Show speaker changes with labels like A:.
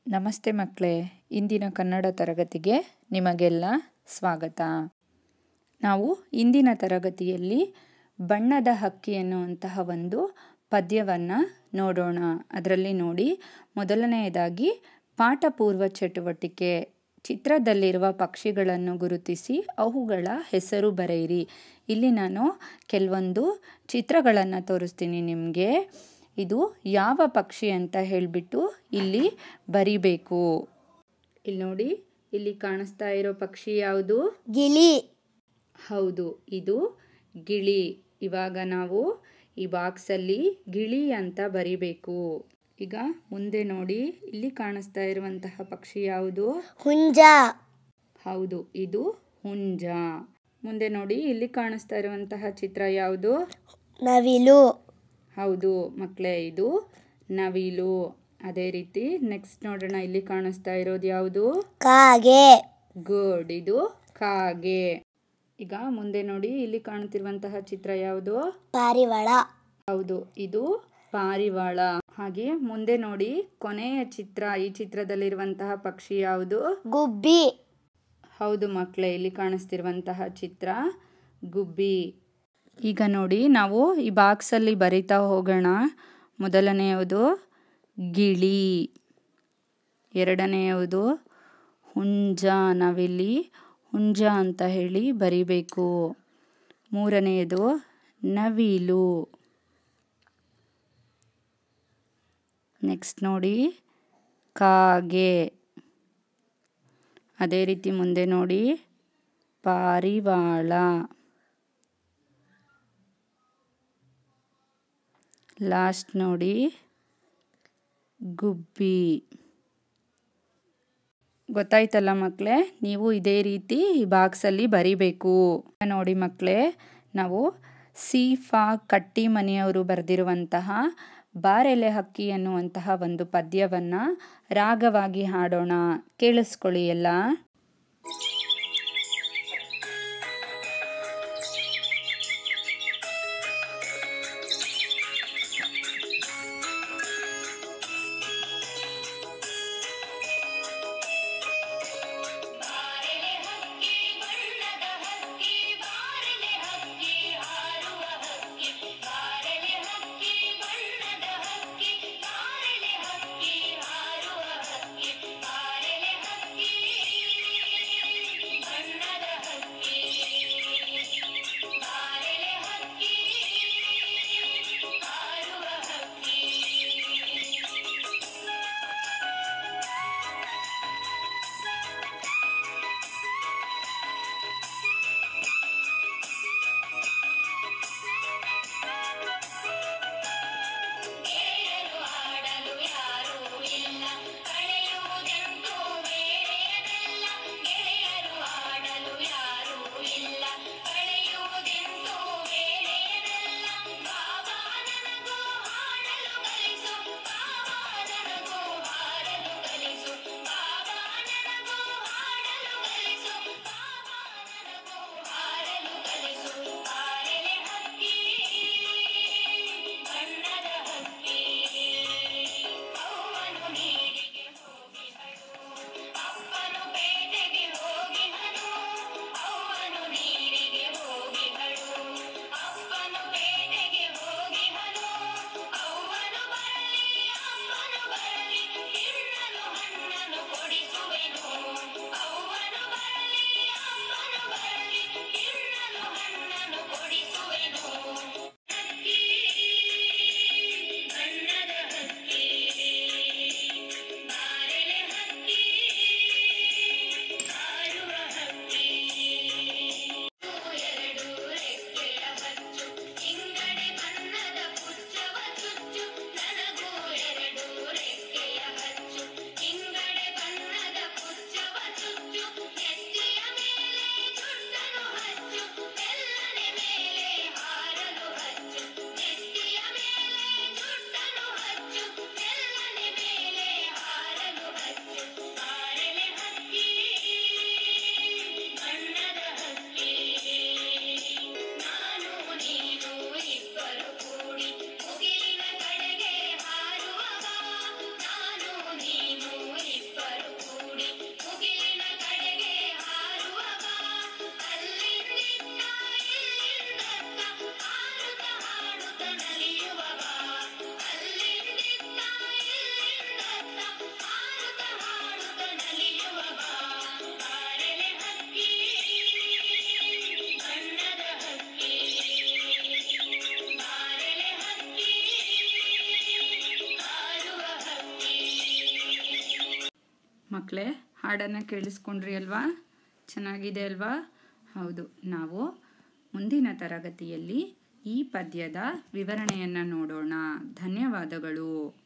A: ನಮಸ್ತೆ ಮಕ್ಕಳೇ ಇಂದಿನ ಕನ್ನಡ ತರಗತಿಗೆ ನಿಮಗೆಲ್ಲ ಸ್ವಾಗತ ನಾವು ಇಂದಿನ ತರಗತಿಯಲ್ಲಿ ಬಣ್ಣದ ಹಕ್ಕಿ ಎನ್ನುವಂತಹ ಒಂದು ಪದ್ಯವನ್ನು ನೋಡೋಣ ಅದರಲ್ಲಿ ನೋಡಿ ಮೊದಲನೆಯದಾಗಿ ಪಾಠಪೂರ್ವ ಚಟುವಟಿಕೆ ಚಿತ್ರದಲ್ಲಿರುವ ಪಕ್ಷಿಗಳನ್ನು ಗುರುತಿಸಿ ಅವುಗಳ ಹೆಸರು ಬರೆಯಿರಿ ಇಲ್ಲಿ ನಾನು ಕೆಲವೊಂದು ಚಿತ್ರಗಳನ್ನು ತೋರಿಸ್ತೀನಿ ನಿಮಗೆ ಇದು ಯಾವ ಪಕ್ಷಿ ಅಂತ ಹೇಳಿಬಿಟ್ಟು ಇಲ್ಲಿ ಬರಿಬೇಕು ಇಲ್ಲಿ ನೋಡಿ ಇಲ್ಲಿ ಕಾಣಿಸ್ತಾ ಇರೋ ಪಕ್ಷಿ ಯಾವುದು
B: ಗಿಳಿ
A: ಹೌದು ಇದು ಗಿಳಿ ಇವಾಗ ನಾವು ಈ ಬಾಕ್ಸಲ್ಲಿ ಗಿಳಿ ಅಂತ ಬರಿಬೇಕು ಈಗ ಮುಂದೆ ನೋಡಿ ಇಲ್ಲಿ ಕಾಣಿಸ್ತಾ ಇರುವಂತಹ ಪಕ್ಷಿ ಯಾವುದು
B: ಹುಂಜ
A: ಹೌದು ಇದು ಹುಂಜ ಮುಂದೆ ನೋಡಿ ಇಲ್ಲಿ ಕಾಣಿಸ್ತಾ ಇರುವಂತಹ ಚಿತ್ರ ಯಾವುದು
B: ನವಿಲು
A: ಹೌದು ಮಕ್ಕಳೇ ಇದು ನವಿಲು ಅದೇ ರೀತಿ ನೆಕ್ಸ್ಟ್ ನೋಡೋಣ ಇಲ್ಲಿ ಕಾಣಿಸ್ತಾ ಇರೋದು ಯಾವುದು
B: ಕಾಗೆ
A: ಗುಡ್ ಇದು ಕಾಗೆ ಈಗ ಮುಂದೆ ನೋಡಿ ಇಲ್ಲಿ ಕಾಣುತ್ತಿರುವಂತಹ ಚಿತ್ರ ಯಾವುದು
B: ಪಾರಿವಾಳ
A: ಹೌದು ಇದು ಪಾರಿವಾಳ ಹಾಗೆ ಮುಂದೆ ನೋಡಿ ಕೊನೆಯ ಚಿತ್ರ ಈ ಚಿತ್ರದಲ್ಲಿರುವಂತಹ ಪಕ್ಷಿ ಯಾವುದು
B: ಗುಬ್ಬಿ
A: ಹೌದು ಮಕ್ಕಳೇ ಇಲ್ಲಿ ಕಾಣಿಸ್ತಿರುವಂತಹ ಚಿತ್ರ ಗುಬ್ಬಿ ಈಗ ನೋಡಿ ನಾವು ಈ ಬಾಕ್ಸಲ್ಲಿ ಬರಿತಾ ಹೋಗೋಣ ಮೊದಲನೆಯದು ಗಿಳಿ ಎರಡನೆಯದು ಹುಂಜ ನಾವಿಲ್ಲಿ ಹುಂಜ ಅಂತ ಹೇಳಿ ಬರಿಬೇಕು ಮೂರನೆಯದು ನವಿಲು ನೆಕ್ಸ್ಟ್ ನೋಡಿ ಕಾಗೆ ಅದೇ ರೀತಿ ಮುಂದೆ ನೋಡಿ ಪಾರಿವಾಳ ಲಾಸ್ಟ್ ನೋಡಿ ಗುಬ್ಬಿ ಗೊತ್ತಾಯ್ತಲ್ಲ ಮಕ್ಕಳೇ ನೀವು ಇದೇ ರೀತಿ ಈ ಬಾಕ್ಸಲ್ಲಿ ಬರಿಬೇಕು ನೋಡಿ ಮಕ್ಕಳೇ ನಾವು ಸೀಫಾ ಕಟ್ಟಿ ಮನೆಯವರು ಬರೆದಿರುವಂತಹ ಬಾರೆಲೆ ಹಕ್ಕಿ ಎನ್ನುವಂತಹ ಒಂದು ಪದ್ಯವನ್ನು ರಾಗವಾಗಿ ಹಾಡೋಣ ಕೇಳಿಸ್ಕೊಳ್ಳಿ ಎಲ್ಲ ಮಕ್ಕಳೇ ಹಾಡನ್ನು ಕೇಳಿಸ್ಕೊಂಡ್ರಿ ಅಲ್ವಾ ಚೆನ್ನಾಗಿದೆ ಅಲ್ವಾ ಹೌದು ನಾವು ಮುಂದಿನ ತರಗತಿಯಲ್ಲಿ ಈ ಪದ್ಯದ ವಿವರಣೆಯನ್ನು ನೋಡೋಣ ಧನ್ಯವಾದಗಳು